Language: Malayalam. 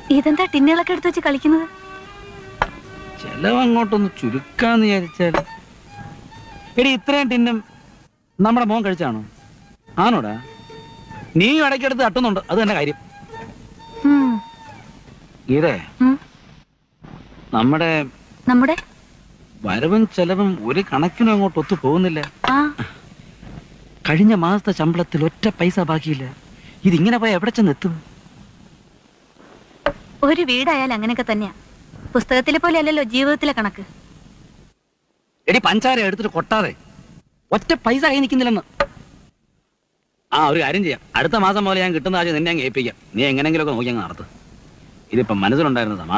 ഇതെന്താ ടിന്നുകളൊക്കെ എടുത്ത് വെച്ച് കളിക്കുന്നത് ചെലവ് അങ്ങോട്ടൊന്ന് ചുരുക്കാന്ന് വിചാരിച്ചാൽ എടി ഇത്രയും ടിന്നും നമ്മുടെ മോൻ കഴിച്ചാണോ ആണോടാ നീ ഇടയ്ക്കെടുത്ത് തട്ടുന്നുണ്ട് അത് തന്നെ കാര്യം ഉം, ഇതേ ഉം. നമ്മുടെ നമ്മുടെ വരവും ചെലവും ഒരു കണക്കിനും അങ്ങോട്ട് ഒത്തു പോകുന്നില്ല ആ കഴിഞ്ഞ മാസത്തെ ശമ്പളത്തിൽ ഒറ്റ പൈസ ബാക്കിയില്ല ഇതിങ്ങനെ പോയി എവിടെ ചെന്നെത്തും ഒരു വീടായാൽ അങ്ങനെയൊക്കെ തന്നെയാ പുസ്തകത്തിലെ പോലെ അല്ലല്ലോ ജീവിതത്തിലെ കണക്ക് എടി പഞ്ചാര എടുത്തിട്ട് കൊട്ടാതെ ഒറ്റ പൈസ കൈ നിൽക്കുന്നില്ലെന്ന് ആ ഒരു കാര്യം ചെയ്യാം അടുത്ത മാസം പോലെ ഞാൻ കിട്ടുന്ന ആഴ്ച നിന്നെ അങ്ങ് ഏൽപ്പിക്കാം നീ എങ്ങനെങ്കിലുമൊക്കെ നോക്കി അങ്ങ് നടത്ത് ഇതിപ്പം മനസ്സിലുണ്ടായിരുന്ന സമാ